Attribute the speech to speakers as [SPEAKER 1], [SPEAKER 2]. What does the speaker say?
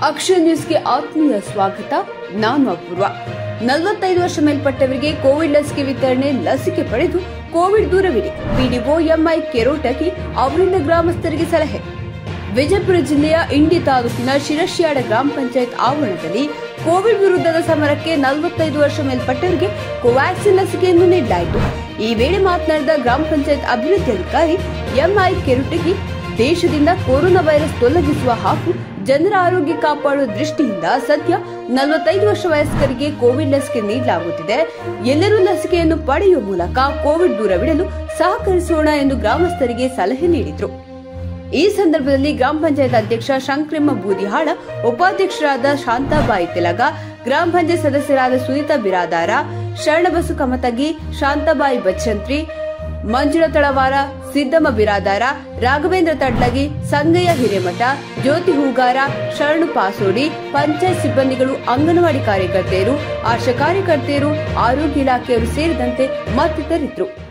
[SPEAKER 1] ಅಕ್ಷಯ ನ್ಯೂಸ್ಗೆ ಆತ್ಮೀಯ ಸ್ವಾಗತ ನಾನು ಅಪೂರ್ವ ನಲವತ್ತೈದು ವರ್ಷ ಮೇಲ್ಪಟ್ಟವರಿಗೆ ಕೋವಿಡ್ ಲಸಿಕೆ ವಿತರಣೆ ಲಸಿಕೆ ಪಡೆದು ಕೋವಿಡ್ ದೂರವಿಡಿ ಪಿಡಿಒ ಎಂಐ ಕೆರೋಟಗಿ ಅವರಿಂದ ಗ್ರಾಮಸ್ಥರಿಗೆ ಸಲಹೆ ವಿಜಯಪುರ ಜಿಲ್ಲೆಯ ಇಂಡಿ ತಾಲೂಕಿನ ಶಿರಶಿಯಾಡ ಗ್ರಾಮ ಪಂಚಾಯತ್ ಆವರಣದಲ್ಲಿ ಕೋವಿಡ್ ವಿರುದ್ಧದ ಸಮರಕ್ಕೆ ನಲವತ್ತೈದು ವರ್ಷ ಮೇಲ್ಪಟ್ಟವರಿಗೆ ಕೋವ್ಯಾಕ್ಸಿನ್ ಲಸಿಕೆಯನ್ನು ನೀಡಲಾಯಿತು ಈ ವೇಳೆ ಮಾತನಾಡಿದ ಗ್ರಾಮ ಪಂಚಾಯತ್ ಅಭಿವೃದ್ಧಿ ಅಧಿಕಾರಿ ಎಂಐ ಕೆರುಟಗಿ ದೇಶದಿಂದ ಕೊರೋನಾ ವೈರಸ್ ತೊಲಗಿಸುವ ಹಾಗೂ ಜನರ ಆರೋಗ್ಯ ಕಾಪಾಡುವ ದೃಷ್ಟಿಯಿಂದ ಸದ್ಯ ನಲವತ್ತೈದು ವರ್ಷ ವಯಸ್ಕರಿಗೆ ಕೋವಿಡ್ ಲಸಿಕೆ ನೀಡಲಾಗುತ್ತಿದೆ ಎಲ್ಲರೂ ಲಸಿಕೆಯನ್ನು ಪಡೆಯುವ ಮೂಲಕ ಕೋವಿಡ್ ದೂರವಿಡಲು ಸಹಕರಿಸೋಣ ಎಂದು ಗ್ರಾಮಸ್ಥರಿಗೆ ಸಲಹೆ ನೀಡಿದರು ಈ ಸಂದರ್ಭದಲ್ಲಿ ಗ್ರಾಮ ಪಂಚಾಯತ್ ಅಧ್ಯಕ್ಷ ಶಂಕ್ರಮ್ಮ ಬೂದಿಹಾಳ ಉಪಾಧ್ಯಕ್ಷರಾದ ಶಾಂತಾಬಾಯಿ ತಿಲಗ ಗ್ರಾಮ ಪಂಚಾಯತ್ ಸದಸ್ಯರಾದ ಸುನೀತಾ ಬಿರಾದಾರ ಶರಣಬಸು ಕಮತಗಿ ಶಾಂತಾಬಾಯಿ ಬಚ್ಚಂತ್ರಿ ಮಂಜುಳ ತಳವಾರ ಸಿದ್ದಮ್ಮ ಬಿರಾದಾರ ರಾಘವೇಂದ್ರ ತಡ್ಲಗಿ ಸಂಗಯ್ಯ ಹಿರೇಮಠ ಜ್ಯೋತಿ ಹೂಗಾರ ಶರಣು ಪಾಸೋಡಿ ಪಂಚಾಯತ್ ಸಿಬ್ಬಂದಿಗಳು ಅಂಗನವಾಡಿ ಕಾರ್ಯಕರ್ತೆಯರು ಆಶಾ ಕಾರ್ಯಕರ್ತೆಯರು ಆರೋಗ್ಯ ಇಲಾಖೆಯವರು ಸೇರಿದಂತೆ ಮತ್ತಿತರಿದ್ದರು